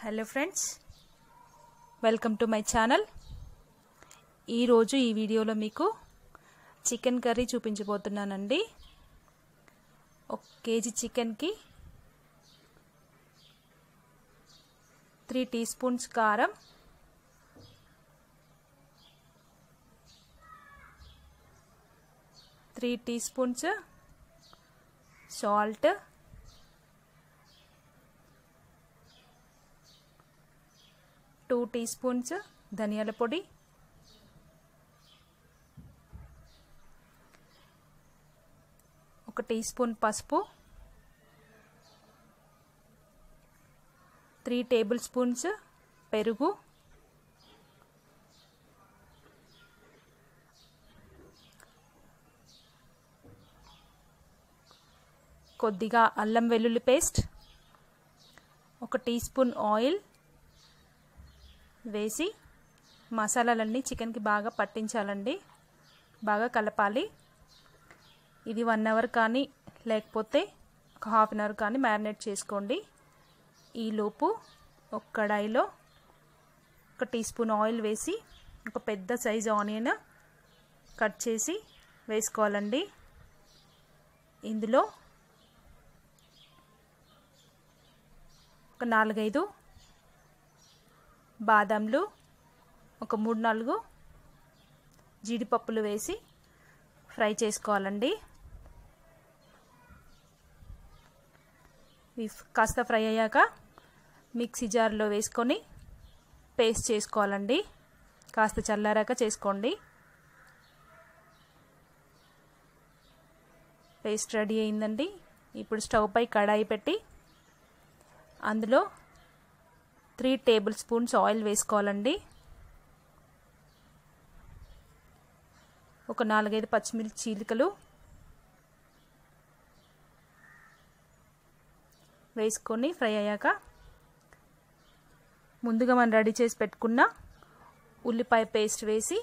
hello friends welcome to my channel ఈరోజు ఈ వీడియోలో మీకు చికెన్ కర్రీ చూపించబోతున్నానండి ఒక కేజీ చికెన్కి త్రీ టీ స్పూన్స్ కారం three teaspoons salt two teaspoons ధనియాల పొడి ఒక టీ స్పూన్ పసుపు త్రీ టేబుల్ స్పూన్స్ పెరుగు కొద్దిగా అల్లం వెల్లుల్లి పేస్ట్ ఒక టీ స్పూన్ ఆయిల్ వేసి మసాలాలన్నీ చికెన్కి బాగా పట్టించాలండి బాగా కలపాలి ఇది వన్ అవర్ కానీ లేకపోతే ఒక హాఫ్ అన్ అవర్ కానీ మ్యారినేట్ చేసుకోండి ఈలోపు ఒక కడాయిలో ఒక టీ స్పూన్ ఆయిల్ వేసి ఒక పెద్ద సైజు ఆనియన్ కట్ చేసి వేసుకోవాలండి ఇందులో ఒక నాలుగైదు బాదంలు ఒక మూడు నాలుగు జీడిపప్పులు వేసి ఫ్రై చేసుకోవాలండి ఇవి కాస్త ఫ్రై అయ్యాక మిక్సీ జార్లో వేసుకొని పేస్ట్ చేసుకోవాలండి కాస్త చల్లారాక చేసుకోండి పేస్ట్ రెడీ అయిందండి ఇప్పుడు స్టవ్ పై కడాయి పెట్టి అందులో త్రీ టేబుల్ స్పూన్స్ ఆయిల్ వేసుకోవాలండి ఒక నాలుగైదు పచ్చిమిర్చి చీలికలు వేసుకొని ఫ్రై అయ్యాక ముందుగా మనం రెడీ చేసి పెట్టుకున్న ఉల్లిపాయ పేస్ట్ వేసి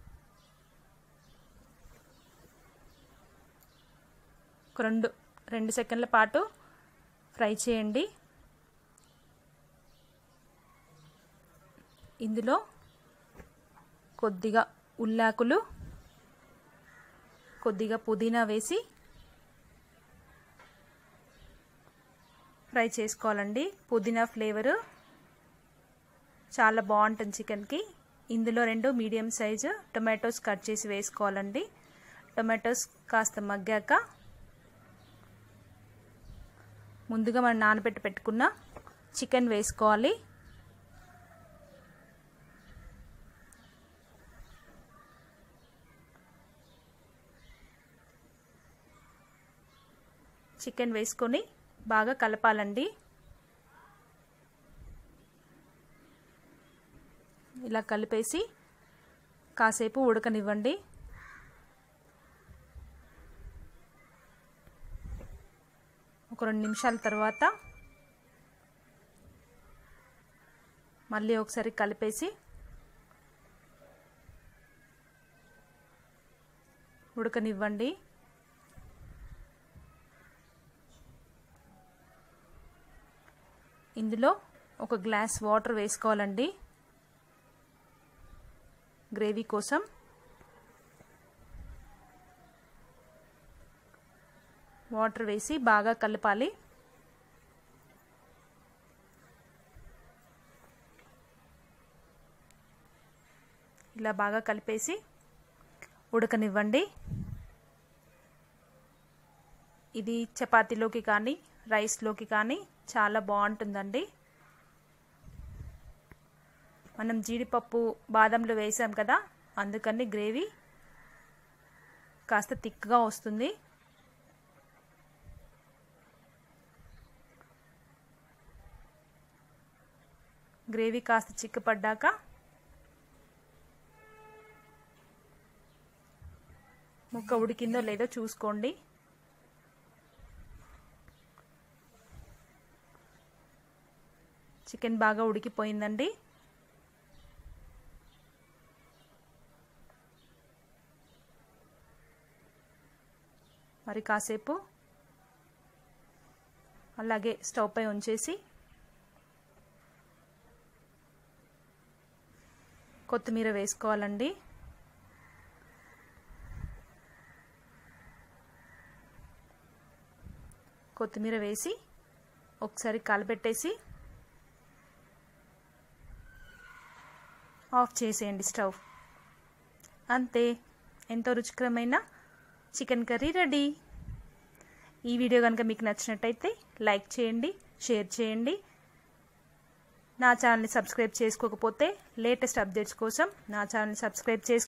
ఒక రెండు రెండు సెకండ్ల పాటు ఫ్రై చేయండి ఇందులో కొద్దిగా ఉల్లాకులు కొద్దిగా పుదీనా వేసి ఫ్రై చేసుకోవాలండి పుదీనా ఫ్లేవరు చాలా బాగుంటుంది చికెన్కి ఇందులో రెండు మీడియం సైజు టొమాటోస్ కట్ చేసి వేసుకోవాలండి టొమాటోస్ కాస్త మగ్గాక ముందుగా మనం నానబెట్టి పెట్టుకున్న చికెన్ వేసుకోవాలి చికెన్ వేసుకొని బాగా కలపాలండి ఇలా కలిపేసి కాసేపు ఉడకనివ్వండి ఒక రెండు నిమిషాల తర్వాత మళ్ళీ ఒకసారి కలిపేసి ఉడకనివ్వండి ఇందులో ఒక గ్లాస్ వాటర్ వేసుకోవాలండి గ్రేవీ కోసం వాటర్ వేసి బాగా కలపాలి ఇలా బాగా కలిపేసి ఉడకనివ్వండి ఇది చపాతీలోకి కానీ రైస్లోకి కానీ చాలా బాగుంటుందండి మనం జీడిపప్పు బాదంలో వేసాం కదా అందుకని గ్రేవీ కాస్త థిక్గా వస్తుంది గ్రేవీ కాస్త చిక్కపడ్డాక ముక్క ఉడికిందో లేదో చూసుకోండి చికెన్ బాగా ఉడికిపోయిందండి మరి కాసేపు అలాగే స్టవ్ పై ఉంచేసి కొత్తిమీర వేసుకోవాలండి కొత్తిమీర వేసి ఒకసారి కలిపెట్టేసి ఆఫ్ చేసేయండి స్టవ్ అంతే ఎంతో రుచికరమైన చికెన్ కర్రీ రెడీ ఈ వీడియో కనుక మీకు నచ్చినట్టయితే లైక్ చేయండి షేర్ చేయండి నా ఛానల్ని సబ్స్క్రైబ్ చేసుకోకపోతే లేటెస్ట్ అప్డేట్స్ కోసం నా ఛానల్ని సబ్స్క్రైబ్ చేసుకో